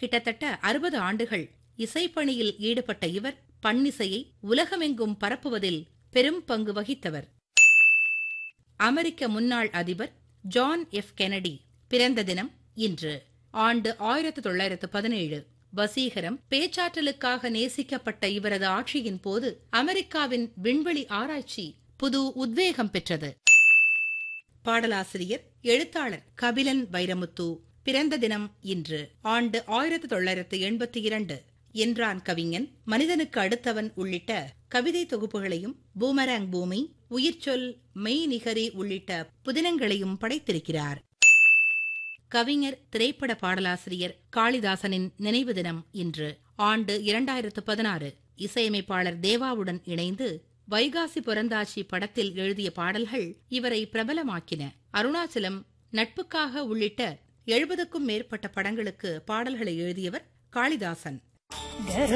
கிட்டத்தட்ட அறுபது ஆண்டுகள் இசைப்பணியில் ஈடுபட்ட இவர் பண்ணிசையை உலகமெங்கும் பரப்புவதில் பெரும் பங்கு வகித்தவர் அமெரிக்க முன்னாள் அதிபர் ஜான் எஃப் கெனடி பிறந்த தினம் இன்று ஆண்டு ஆயிரத்து தொள்ளாயிரத்து பதினேழு வசீகரம் பேச்சாற்றலுக்காக நேசிக்கப்பட்ட இவரது ஆட்சியின் போது அமெரிக்காவின் விண்வெளி ஆராய்ச்சி புது உத்வேகம் பெற்றது பாடலாசிரியர் எழுத்தாளர் கபிலன் வைரமுத்து பிறந்த தினம் இன்று ஆண்டு ஆயிரத்து தொள்ளாயிரத்து எண்பத்தி இரண்டு என்றான் கவிஞன் மனிதனுக்கு அடுத்தவன் உள்ளிட்ட கவிதை தொகுப்புகளையும் பூமராங் பூமி உயிர்ச்சொல் மெய்நிகரி உள்ளிட்ட புதினங்களையும் படைத்திருக்கிறார் கவிஞர் திரைப்பட பாடலாசிரியர் காளிதாசனின் நினைவு தினம் இன்று ஆண்டு இரண்டாயிரத்து பதினாறு இசையமைப்பாளர் தேவாவுடன் இணைந்து வைகாசி புரந்தாச்சி படத்தில் எழுதிய பாடல்கள் இவரை பிரபலமாக்கின அருணாச்சலம் நட்புக்காக உள்ளிட்ட எழுபதுக்கும் மேற்பட்ட படங்களுக்கு பாடல்களை எழுதியவர் காளிதாசன்